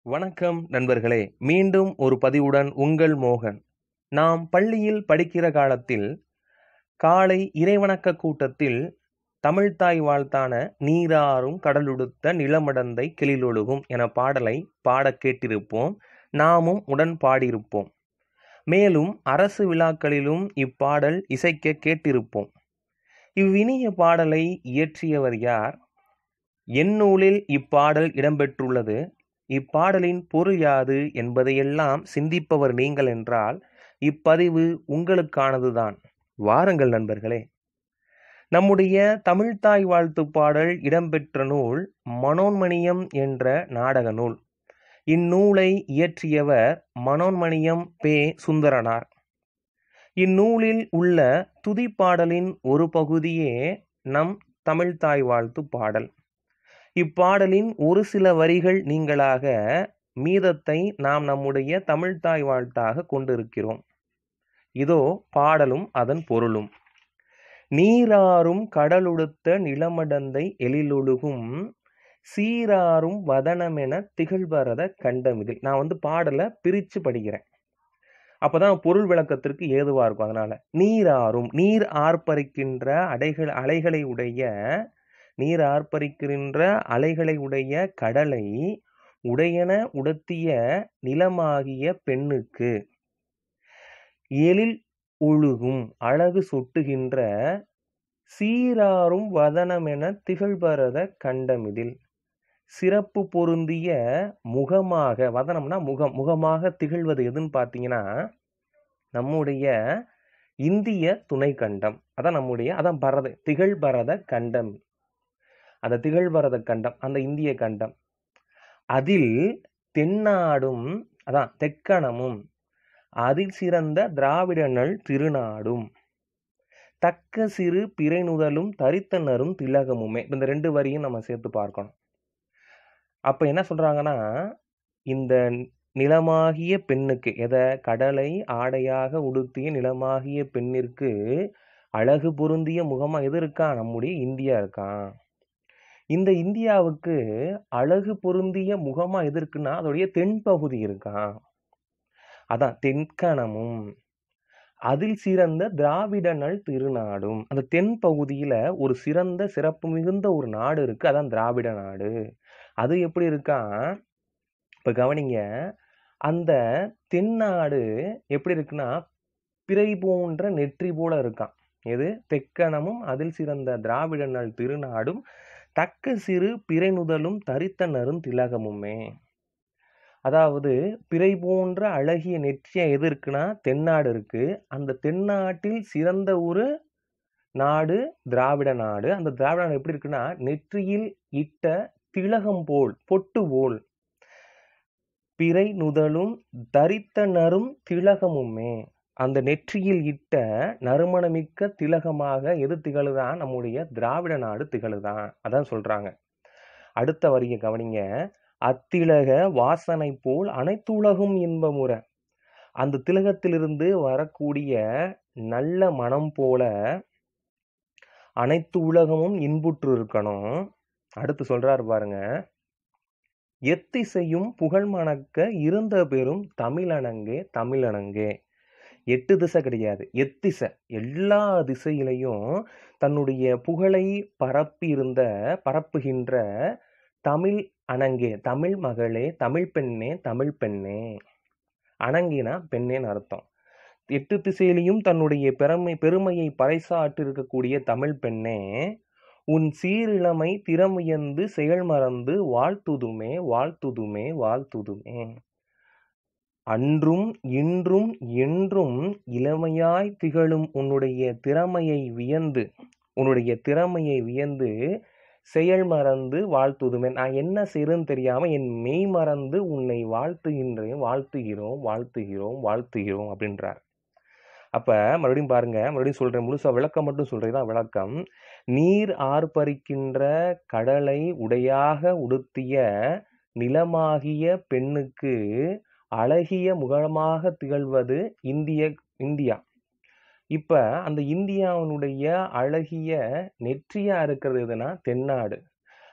வணக்கம் நண்பர்களே மீண்டும் ஒரு பதிவுடன் உங்கள் மோகன் நாம் பள்ளியில் படிக்கிற காலத்தில் காலை இறைவணக்க கூட்டத்தில் தமிழ்த்தாய் வாழ்த்தான நீராறும் கடலுடுத்த நிலமடந்தை கிளிலொழுகும் என பாடலை பாடக் கேட்டிருப்போம் நாமும் உடன் பாடியிருப்போம் மேலும் அரசு விழாக்களிலும் இப்பாடல் இசைக்க கேட்டிருப்போம் இவ்வினிய பாடலை இயற்றியவர் யார் எந்நூலில் இப்பாடல் இடம்பெற்றுள்ளது இப்பாடலின் பொருள் யாது என்பதையெல்லாம் சிந்திப்பவர் நீங்கள் என்றால் இப்பதிவு உங்களுக்கானதுதான் வாருங்கள் நண்பர்களே நம்முடைய தமிழ்த்தாய் வாழ்த்து பாடல் இடம்பெற்ற நூல் மனோன்மணியம் என்ற நாடக நூல் இந்நூலை இயற்றியவர் மனோன்மணியம் பே சுந்தரனார் இந்நூலில் உள்ள துதிப்பாடலின் ஒரு பகுதியே நம் தமிழ்த்தாய் வாழ்த்து பாடல் இப்பாடலின் ஒரு சில வரிகள் நீங்களாக மீதத்தை நாம் நம்முடைய தமிழ்த்தாய் வாழ்த்தாக கொண்டிருக்கிறோம் இதோ பாடலும் அதன் பொருளும் நீராறும் கடலுடுத்த நிலமடந்தை எழிலொழுகும் சீராறும் வதனமென திகழ்வரத கண்டமிதில் நான் வந்து பாடலை பிரித்து படிக்கிறேன் அப்பதான் பொருள் விளக்கத்திற்கு ஏதுவா இருக்கும் அதனால நீராறும் நீர் ஆர்ப்பரிக்கின்ற அடைகள் அலைகளை உடைய நீர் ஆர்ப்பரிக்கின்ற அலைகளை உடைய கடலை உடையன உடுத்திய நிலமாகிய பெண்ணுக்கு எழில் ஒழுகும் அழகு சொட்டுகின்ற சீராறும் வதனமென திகழ்பரத கண்டமிதில் சிறப்பு பொருந்திய முகமாக வதனம்னா முகம் முகமாக திகழ்வது எதுன்னு பார்த்தீங்கன்னா நம்முடைய இந்திய துணை கண்டம் அதான் நம்முடைய அதான் பரத திகழ்பரத கண்டம் அந்த திகழ்பரத கண்டம் அந்த இந்திய கண்டம் அதில் தென்னாடும் அதான் தெக்கணமும் அதில் சிறந்த திராவிடனல் திருநாடும் தக்க சிறு பிறைநுதலும் தரித்தனரும் திலகமுமே இந்த ரெண்டு வரியும் நம்ம சேர்த்து பார்க்கணும் அப்ப என்ன சொல்றாங்கன்னா இந்த நிலமாகிய பெண்ணுக்கு எதை கடலை ஆடையாக உடுத்திய நிலமாகிய பெண்ணிற்கு அழகு பொருந்திய முகமா எது இருக்கா நம்முடைய இந்தியா இருக்கான் இந்த இந்தியாவுக்கு அழகு பொருந்திய முகமா எது இருக்குன்னா அதோடைய தென்பகுதி இருக்கான் அதான் தென்கணமும் அதில் சிறந்த திராவிடனல் திருநாடும் அந்த தென் பகுதியில ஒரு சிறந்த சிறப்பு மிகுந்த ஒரு நாடு இருக்கு அதான் திராவிட நாடு அது எப்படி இருக்கா இப்ப கவனிங்க அந்த தென்னாடு எப்படி இருக்குன்னா பிறை போன்ற நெற்றி போல இருக்கான் எது தெக்கணமும் அதில் சிறந்த திராவிடனல் திருநாடும் தக்க சிறு பிறைநுதலும் தரித்த நரும் திலகமுமே அதாவது பிறை போன்ற அழகிய நெற்றியா எது இருக்குன்னா தென்னாடு இருக்கு அந்த தென்னாட்டில் சிறந்த ஒரு நாடு திராவிட நாடு அந்த திராவிட நாடு எப்படி இருக்குன்னா நெற்றியில் இட்ட திலகம் போல் பொட்டு போல் பிறை நுதலும் தரித்த நரும் திலகமுமே அந்த நெற்றியில் இட்ட நறுமணமிக்க திலகமாக எது திகழுதான் நம்முடைய திராவிட நாடு திகழுதான் அதான் சொல்றாங்க அடுத்த வரிய கவனிங்க அத்திலக வாசனை போல் அனைத்து உலகும் இன்பமுற அந்த திலகத்திலிருந்து வரக்கூடிய நல்ல மனம் போல அனைத்து உலகமும் இன்புற்று இருக்கணும் அடுத்து சொல்றாரு பாருங்க எத்திசையும் புகழ் மணக்க இருந்த பெரும் தமிழனங்கே தமிழனங்கே எட்டு திசை கிடையாது எத்திசை எல்லா திசையிலையும் தன்னுடைய புகழை பரப்பி இருந்த பரப்புகின்ற தமிழ் அணங்கே தமிழ் மகளே தமிழ் பெண்ணே தமிழ் பெண்ணே அணங்கினா பெண்ணேன்னு அர்த்தம் எட்டு திசையிலையும் தன்னுடைய பெருமை பெருமையை பறைசாற்றி இருக்கக்கூடிய தமிழ் பெண்ணே உன் சீரிழமை திறமுயர்ந்து செயல் மறந்து வாழ்த்துதுமே வாழ்த்துதுமே வாழ்த்துதுமே அன்றும் இன்றும் என்றும் இளமையாய் திகழும் உன்னுடைய திறமையை வியந்து உன்னுடைய திறமையை வியந்து செயல் மறந்து வாழ்த்துதுமே நான் என்ன செய்யறதுன்னு தெரியாம என் மெய் மறந்து உன்னை வாழ்த்துகின்றேன் வாழ்த்துகிறோம் வாழ்த்துகிறோம் வாழ்த்துகிறோம் அப்படின்றார் அப்ப மறுபடியும் பாருங்க மறுபடியும் சொல்றேன் முழுசா விளக்கம் மட்டும் சொல்றேன் விளக்கம் நீர் ஆர்ப்பரிக்கின்ற கடலை உடையாக உடுத்திய நிலமாகிய பெண்ணுக்கு அழகிய முகமாக திகழ்வது இந்திய இந்தியா இப்ப அந்த இந்தியாவினுடைய அழகிய நெற்றியா இருக்கிறது எதுனா தென்னாடு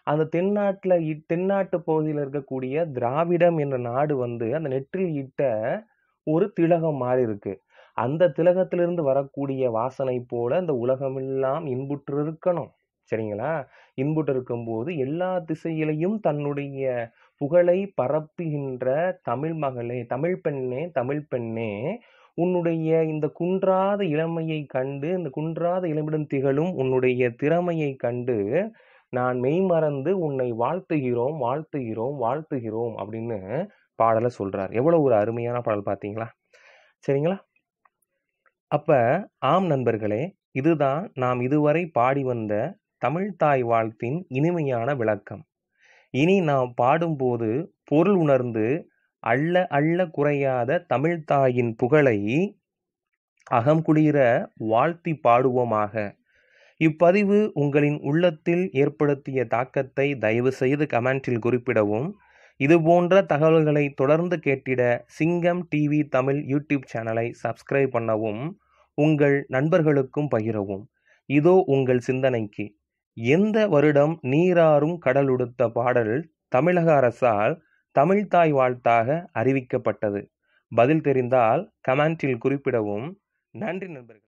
அந்த தென்னாட்டுல இ தென்னாட்டு பகுதியில இருக்கக்கூடிய திராவிடம் என்ற நாடு வந்து அந்த நெற்றியில் இட்ட ஒரு திலகம் மாரி இருக்கு. அந்த திலகத்திலிருந்து வரக்கூடிய வாசனை போல இந்த உலகமெல்லாம் இன்புற்று இருக்கணும். சரிங்களா? இன்புற்று இருக்கும்போது எல்லா திசையிலயும் தன்னுடைய புகழை பரப்புகின்ற தமிழ் மகளே, தமிழ் பெண்ணே, தமிழ் பெண்ணே, உன்னுடைய இந்த குன்றாத இளமையை கண்டு, இந்த குன்றாத இளமையுடன் திகழும் உன்னுடைய திறமையை கண்டு, நான் மெய்மறந்து உன்னை வாழ்த்துகிறோம், வாழ்த்துகிறோம், வாழ்த்துகிறோம் அப்படின்னு பாடல சொல்றார். எவ்வளவு ஒரு அருமையான பாடல் பார்த்தீங்களா? சரிங்களா? அப்ப ஆம் நண்பர்களே, இதுதான் நாம் இதுவரை பாடி வந்த தமிழ்த்தாய் வாழ்த்தின் இனிமையான விளக்கம். இனி நாம் பாடும்போது பொருள் உணர்ந்து அள்ள அள்ள குறையாத தமிழ்த்தாயின் புகழை அகம்குளிர வாழ்த்திப் பாடுவோமாக. இப்பதிவு உங்களின் உள்ளத்தில் ஏற்படுத்திய தாக்கத்தை தயவுசெய்து கமெண்டில் குறிப்பிடவும். இதுபோன்ற தகவல்களை தொடர்ந்து கேட்டிட சிங்கம் டிவி தமிழ் யூடியூப் சேனலை சப்ஸ்கிரைப் பண்ணவும், உங்கள் நண்பர்களுக்கும் பகிரவும். இதோ உங்கள் சிந்தனைக்கு. எந்த வருடம் நீராறும் கடலுடுத்த பாடல் தமிழக அரசால் தமிழ்த்தாய் வாழ்த்தாக அறிவிக்கப்பட்டது? பதில் தெரிந்தால் கமெண்டில் குறிப்பிடவும். நன்றி நண்பர்களே!